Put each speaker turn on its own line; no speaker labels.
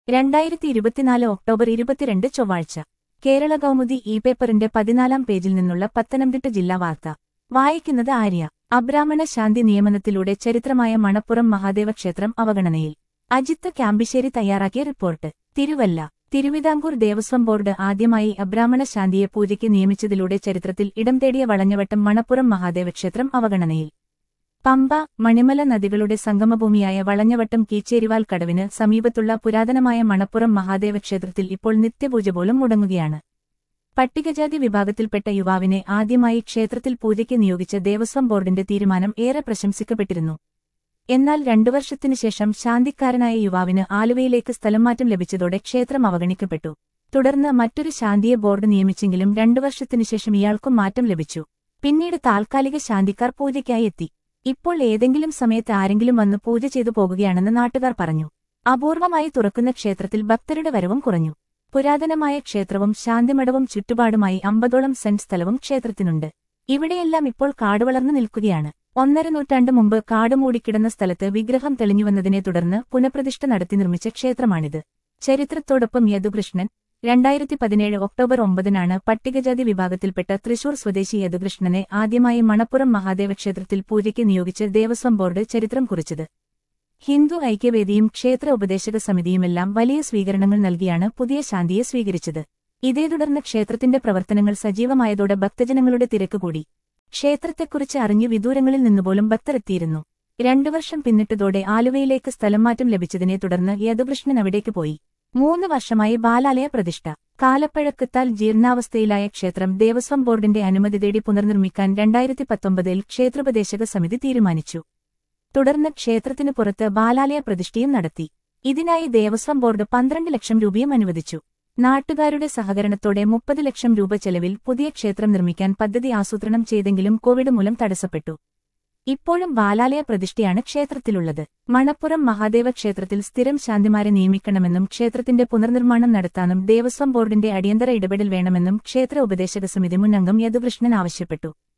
രണ്ടായിരത്തി ഇരുപത്തിനാല് ഒക്ടോബർ ഇരുപത്തിരണ്ട് ചൊവ്വാഴ്ച കേരള കൗമുദി ഇ പേപ്പറിന്റെ പതിനാലാം പേജിൽ നിന്നുള്ള പത്തനംതിട്ട ജില്ലാ വാർത്ത വായിക്കുന്നത് ആര്യ അബ്രാഹ്മണ ശാന്തി നിയമനത്തിലൂടെ ചരിത്രമായ മണപ്പുറം മഹാദേവ ക്ഷേത്രം അവഗണനയിൽ അജിത്ത് ക്യാമ്പിശ്ശേരി തയ്യാറാക്കിയ റിപ്പോർട്ട് തിരുവല്ല തിരുവിതാംകൂർ ദേവസ്വം ബോർഡ് ആദ്യമായി അബ്രാഹ്മണ ശാന്തിയെ പൂജയ്ക്ക് നിയമിച്ചതിലൂടെ ചരിത്രത്തിൽ ഇടം തേടിയ വളഞ്ഞവട്ടം മണപ്പുറം മഹാദേവ ക്ഷേത്രം അവഗണനയിൽ പമ്പ മണിമല നദികളുടെ സംഗമഭൂമിയായ വളഞ്ഞവട്ടം കീച്ചേരിവാൽ കടവിന് സമീപത്തുള്ള പുരാതനമായ മണപ്പുറം മഹാദേവ ക്ഷേത്രത്തിൽ ഇപ്പോൾ നിത്യപൂജ പോലും മുടങ്ങുകയാണ് പട്ടികജാതി വിഭാഗത്തിൽപ്പെട്ട യുവാവിനെ ആദ്യമായി ക്ഷേത്രത്തിൽ പൂജയ്ക്ക് നിയോഗിച്ച ദേവസ്വം ബോർഡിന്റെ തീരുമാനം ഏറെ പ്രശംസിക്കപ്പെട്ടിരുന്നു എന്നാൽ രണ്ടു വർഷത്തിനു ശേഷം ശാന്തിക്കാരനായ യുവാവിന് ആലുവയിലേക്ക് സ്ഥലംമാറ്റം ലഭിച്ചതോടെ ക്ഷേത്രം അവഗണിക്കപ്പെട്ടു തുടർന്ന് മറ്റൊരു ശാന്തിയെ ബോർഡ് നിയമിച്ചെങ്കിലും രണ്ടു വർഷത്തിനുശേഷം ഇയാൾക്കും മാറ്റം ലഭിച്ചു പിന്നീട് താൽക്കാലിക ശാന്തിക്കാർ പൂജയ്ക്കായി എത്തി ഇപ്പോൾ ഏതെങ്കിലും സമയത്ത് ആരെങ്കിലും വന്ന് പൂജ ചെയ്തു പോകുകയാണെന്ന് നാട്ടുകാർ പറഞ്ഞു അപൂർവമായി തുറക്കുന്ന ക്ഷേത്രത്തിൽ ഭക്തരുടെ വരവും കുറഞ്ഞു പുരാതനമായ ക്ഷേത്രവും ശാന്തിമഠവും ചുറ്റുപാടുമായി അമ്പതോളം സെന്റ് സ്ഥലവും ക്ഷേത്രത്തിനുണ്ട് ഇവിടെയെല്ലാം ഇപ്പോൾ കാട് വളർന്നു നിൽക്കുകയാണ് ഒന്നര നൂറ്റാണ്ട് മുമ്പ് കാട് മൂടിക്കിടന്ന സ്ഥലത്ത് വിഗ്രഹം തെളിഞ്ഞുവന്നതിനെ തുടർന്ന് പുനഃപ്രതിഷ്ഠ നടത്തി നിർമ്മിച്ച ക്ഷേത്രമാണിത് ചരിത്രത്തോടൊപ്പം യദുകൃഷ്ണൻ രണ്ടായിരത്തി പതിനേഴ് ഒക്ടോബർ ഒമ്പതിനാണ് പട്ടികജാതി വിഭാഗത്തിൽപ്പെട്ട തൃശൂർ സ്വദേശി യദുകൃഷ്ണനെ ആദ്യമായി മണപ്പുറം മഹാദേവ ക്ഷേത്രത്തിൽ പൂജയ്ക്ക് നിയോഗിച്ച് ദേവസ്വം ബോർഡ് ചരിത്രം കുറിച്ചത് ഹിന്ദു ഐക്യവേദിയും ക്ഷേത്ര ഉപദേശക സമിതിയുമെല്ലാം വലിയ സ്വീകരണങ്ങൾ നൽകിയാണ് പുതിയ ശാന്തിയെ സ്വീകരിച്ചത് ഇതേ തുടർന്ന് ക്ഷേത്രത്തിന്റെ പ്രവർത്തനങ്ങൾ സജീവമായതോടെ ഭക്തജനങ്ങളുടെ തിരക്ക് കൂടി ക്ഷേത്രത്തെക്കുറിച്ച് അറിഞ്ഞു വിദൂരങ്ങളിൽ നിന്നുപോലും ഭക്തരെത്തിയിരുന്നു രണ്ടു വർഷം പിന്നിട്ടതോടെ ആലുവയിലേക്ക് സ്ഥലംമാറ്റം ലഭിച്ചതിനെ തുടർന്ന് യദുകൃഷ്ണൻ അവിടേക്ക് പോയി മൂന്ന് വർഷമായി ബാലാലയ പ്രതിഷ്ഠ കാലപ്പഴക്കത്താൽ ജീർണാവസ്ഥയിലായ ക്ഷേത്രം ദേവസ്വം ബോർഡിന്റെ അനുമതി തേടി പുനർനിർമ്മിക്കാൻ രണ്ടായിരത്തി പത്തൊമ്പതിൽ ക്ഷേത്രോപദേശക സമിതി തീരുമാനിച്ചു തുടർന്ന് ക്ഷേത്രത്തിനു പുറത്ത് ബാലാലയ പ്രതിഷ്ഠയും നടത്തി ഇതിനായി ദേവസ്വം ബോർഡ് പന്ത്രണ്ട് ലക്ഷം രൂപയും അനുവദിച്ചു നാട്ടുകാരുടെ സഹകരണത്തോടെ മുപ്പത് ലക്ഷം രൂപ ചെലവിൽ പുതിയ ക്ഷേത്രം നിർമ്മിക്കാൻ പദ്ധതി ആസൂത്രണം ചെയ്തെങ്കിലും കോവിഡ് മൂലം തടസ്സപ്പെട്ടു ഇപ്പോഴും ബാലാലയ പ്രതിഷ്ഠയാണ് ക്ഷേത്രത്തിലുള്ളത് മണപ്പുറം മഹാദേവ ക്ഷേത്രത്തിൽ സ്ഥിരം ശാന്തിമാരെ നിയമിക്കണമെന്നും ക്ഷേത്രത്തിന്റെ പുനർനിർമ്മാണം നടത്താനും ദേവസ്വം ബോർഡിന്റെ അടിയന്തര ഇടപെടൽ വേണമെന്നും ക്ഷേത്ര ഉപദേശക സമിതി മുൻ അംഗം യദുകൃഷ്ണൻ ആവശ്യപ്പെട്ടു